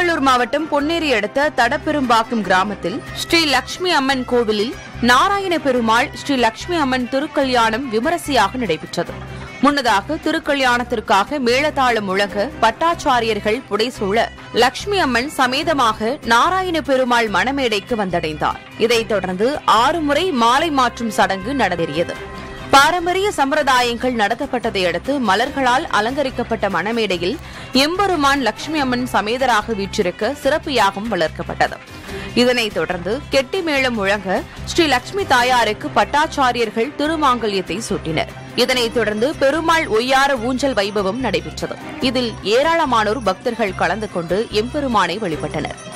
திருவள்ளூர் மாவட்டம் பொன்னேரி அடுத்த தடப்பெரும்பாக்கம் கிராமத்தில் ஸ்ரீ லட்சுமி அம்மன் கோவிலில் நாராயண பெருமாள் ஸ்ரீ லட்சுமி அம்மன் திருக்கல்யாணம் விமரிசையாக நடைபெற்றது முன்னதாக திருக்கல்யாணத்திற்காக மேளதாளம் முழங்க பட்டாச்சாரியர்கள் புடைசூழ லட்சுமி அம்மன் சமேதமாக நாராயண பெருமாள் மணமேடைக்கு வந்தடைந்தார் இதைத் தொடர்ந்து ஆறு முறை மாலை மாற்றும் சடங்கு நடந்தேறியது பாரம்பரிய சம்பிரதாயங்கள் நடத்தப்பட்டதை அடுத்து மலர்களால் அலங்கரிக்கப்பட்ட மணமேடையில் எம்பெருமான் லட்சுமி அம்மன் சமேதராக வீற்றிருக்க சிறப்பு யாகம் வளர்க்கப்பட்டது இதனைத் தொடர்ந்து கெட்டி மேளம் முழங்க ஸ்ரீ லட்சுமி தாயாருக்கு பட்டாச்சாரியர்கள் திருமாங்கல்யத்தை சூட்டினர் இதனைத் தொடர்ந்து பெருமாள் ஒய்யார ஊஞ்சல் வைபவம் நடைபெற்றது இதில் ஏராளமானோர் பக்தர்கள் கலந்து கொண்டு எம்பெருமானை வழிபட்டனர்